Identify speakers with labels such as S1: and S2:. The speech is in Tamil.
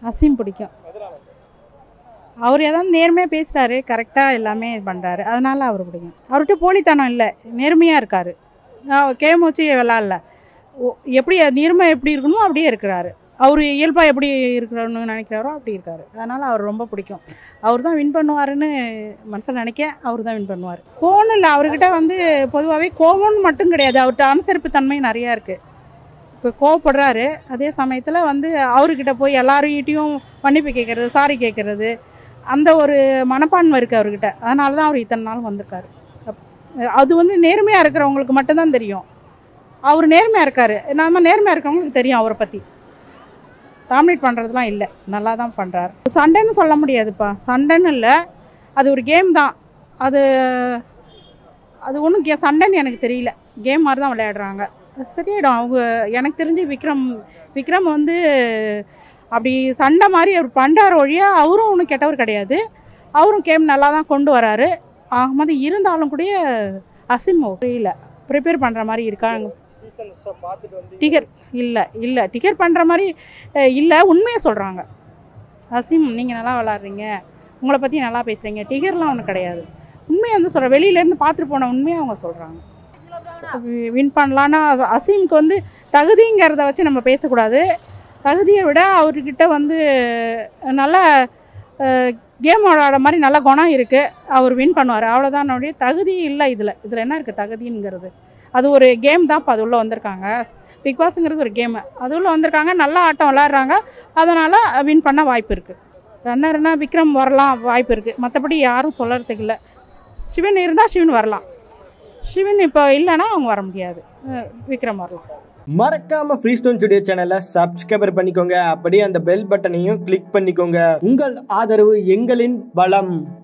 S1: அசீம் பிடிக்கும் அவர் ஏதாவது நேர்மையாக பேசுகிறாரு கரெக்டாக எல்லாமே இது பண்ணுறாரு அதனால அவர் பிடிக்கும் அவர்கிட்ட போலித்தனம் இல்லை நேர்மையாக இருக்கார் கேம் வச்சு விளாட்ல எப்படி நேர்மை எப்படி இருக்கணுமோ அப்படியே இருக்கிறாரு அவர் இயல்பாக எப்படி இருக்கணும்னு நினைக்கிறாரோ அப்படி இருக்காரு அதனால் அவர் ரொம்ப பிடிக்கும் அவர் தான் வின் பண்ணுவாருன்னு மனசில் நினைக்க அவர் தான் வின் பண்ணுவார் கோவம் இல்லை அவர்கிட்ட வந்து பொதுவாகவே கோவம்னு மட்டும் கிடையாது அவர்கிட்ட அனுசரிப்பு தன்மை நிறையா இருக்குது இப்போ கோவப்படுறாரு அதே சமயத்தில் வந்து அவர்கிட்ட போய் எல்லாருக்கிட்டையும் மன்னிப்பு கேட்குறது சாரி கேட்குறது அந்த ஒரு மனப்பான்மை இருக்குது அவர்கிட்ட அதனால தான் அவர் இத்தனை நாள் வந்திருக்காரு அப்- அது வந்து நேர்மையாக இருக்கிறவங்களுக்கு மட்டும்தான் தெரியும் அவர் நேர்மையாக இருக்கார் நம்ம நேர்மையாக இருக்கிறவங்களுக்கு தெரியும் அவரை பற்றி டாமினேட் பண்ணுறதுலாம் இல்லை நல்லா தான் பண்ணுறாரு சண்டைன்னு சொல்ல முடியாதுப்பா சண்டைன்னு இல்லை அது ஒரு கேம் தான் அது அது ஒன்றும் கே சண்டைன்னு எனக்கு தெரியல கேம் மாதிரி தான் விளையாடுறாங்க அது சரியாயிடும் அவங்க எனக்கு தெரிஞ்சு விக்ரம் விக்ரம் வந்து அப்படி சண்டை மாதிரி அவர் பண்ணுறாரு ஒழிய அவரும் ஒன்றும் கெட்டவர் கிடையாது அவரும் கேம் நல்லா தான் கொண்டு வராரு ஆகும்போது இருந்தாலும் கூட அசிம் புரியல ப்ரிப்பேர் பண்ணுற மாதிரி இருக்காங்க டிகர் இல்லை இல்லை டிகர் பண்ணுற மாதிரி அஹ், இல்லை உண்மையை சொல்கிறாங்க அசீம் நீங்கள் நல்லா விளாட்றீங்க உங்களை பற்றி நல்லா பேசுகிறீங்க டிகர்லாம் ஒன்றும் கிடையாது உண்மையை வந்து சொல்கிற வெளியிலேருந்து பார்த்துட்டு போன உண்மையை அவங்க சொல்கிறாங்க வின் பண்ணலான்னா அது அசீமுக்கு வந்து தகுதிங்கிறத வச்சு நம்ம பேசக்கூடாது தகுதியை விட அவர்கிட்ட வந்து நல்ல கேம் விளாட மாதிரி நல்ல குணம் இருக்குது அவர் வின் பண்ணுவார் அவ்வளோதான் ஒழிய தகுதி இல்லை இதில் இதில் என்ன இருக்குது தகுதிங்கிறது அது ஒரு கேம் தான் இப்போ அது உள்ளே வந்திருக்காங்க பிக் பாஸுங்கிறது ஒரு கேமு அது உள்ளே வந்திருக்காங்க நல்லா ஆட்டம் விளாட்றாங்க அதனால் வின் பண்ண வாய்ப்பு இருக்குது ரன்னர்னா விக்ரம் வரலாம் வாய்ப்பு இருக்குது மற்றபடி யாரும் சொல்லறதுக்கு இல்லை சிவன் இருந்தால் சிவன் வரலாம் சிவன் இப்போ இல்லைன்னா அவங்க வர முடியாது அஹ் விக்ரம் வரலாம்
S2: மறக்காம ஃப்ரீ ஸ்டோன் ஸ்டுடியோ சேனலை சப்ஸ்கிரைபர் பண்ணிக்கோங்க அப்படியே அந்த பெல் பட்டனையும் கிளிக் பண்ணிக்கோங்க உங்கள் ஆதரவு எங்களின் பலம்